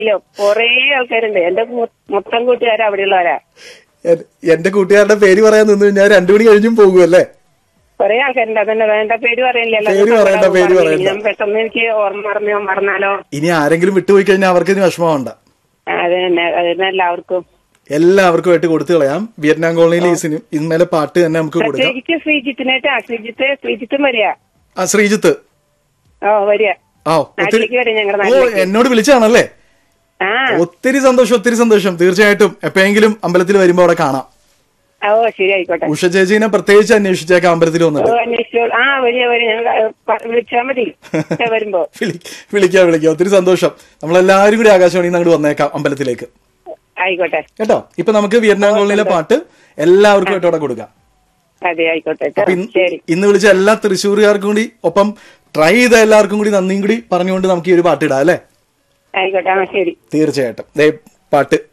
ഇല്ല കൊറേ ആൾക്കാരുണ്ട് എന്റെ മൊ- മൊത്തം കൂട്ടുകാർ അവിടെയുള്ളവരാ എൻ- എന്റെ കൂട്ടുകാരുടെ പേര് പറയാൻ നിന്ന് ഞാൻ രണ്ടു മണി കഴിഞ്ഞും പോകുമല്ലേ കൊറേ ആൾക്കാരുണ്ട് അതന്നെ വേണ്ട പേര് പറയില്ലല്ലോ പേര് പറയണ്ട, പേര് പറയണ്ട. ഞാൻ പെട്ടെന്ന് എനിക്ക് ഓർമ്മ മറന്നോ മറന്നാലോ ഇനി ആരെങ്കിലും വിട്ടുപോയി കഴിഞ്ഞാൽ അവർക്ക് ഇനി വിഷമമുണ്ട അത് തന്നെ അത് തന്നെ എല്ലാവർക്കും എല്ലാവർക്കും ആയിട്ട് കൊടുത്തു കളയാം വിയറ്റ്നാം കോളനിയിൽ ഈ സിനിമ ഇന്നലെ പാട്ട് തന്നെ നമുക്ക് കൊടുക്കാം പ്രത്യേകിച്ച് ശ്രീജിത്തിനായിട്ടാ ശ്രീജിത്ത് ശ്രീജിത്തും വരിക ആ ശ്രീജിത്ത് ഓ വരിക ആ ഒത്തിരി നാട്ടിലേക്ക് വരും ഞങ്ങളുടെ ഓ നാട്ടിലേക്ക് എന്നോട് വിളിച്ചാണല്ലേ ആ ഒത്തിരി സന്തോഷം ഒത്തിരി സന്തോഷം തീർച്ചയായിട്ടും എപ്പോഴെങ്കിലും അമ്പലത്തിൽ വരുമ്പോ അവിടെ കാണാം ഓ ശരി ആയിക്കോട്ടെ ഉഷ ചേച്ചീനെ പ്രത്യേകിച്ച് അന്വേഷിച്ചേക്കാം അമ്പലത്തിൽ ഓ വന്നിട്ട് അന്വേഷിച്ചോളൂ ആ വരിക വരിക ഞങ്ങൾ വിളിച്ചാൽ മതി ഏ, വരുമ്പോ വിളി- വിളിക്കാം വിളിക്കാം ഒത്തിരി സന്തോഷം നമ്മളെല്ലാവരും കൂടി ആകാശവാണിയിൽ നിന്ന് അങ്ങോട്ട് വന്നേക്കാം അമ്പലത്തിലേക്ക് ആയിക്കോട്ടെ കേട്ടോ ഇപ്പൊ നമുക്ക് വിയറ്റ്നാം കോളനിയിലെ പാട്ട് എല്ലാവർക്കും ആയിട്ട് അവിടെ കൊടുക്കാം അതെ ആയിക്കോട്ടെ അപ്പൊ ഇന്ന് ശരി ഇന്ന് വിളിച്ച എല്ലാ തൃശ്ശൂരുകാർക്കും കൂടി ഒപ്പം ട്രൈ ചെയ്ത എല്ലാവർക്കും കൂടി നന്ദിയും കൂടി പറഞ്ഞുകൊണ്ട് നമുക്ക് ഈ ഒരു പാട്ട് ഇടാം അല്ലേ ആയിക്കോട്ടെ ആ ശരി തീർച്ചയായിട്ടും ദേ പാട്ട്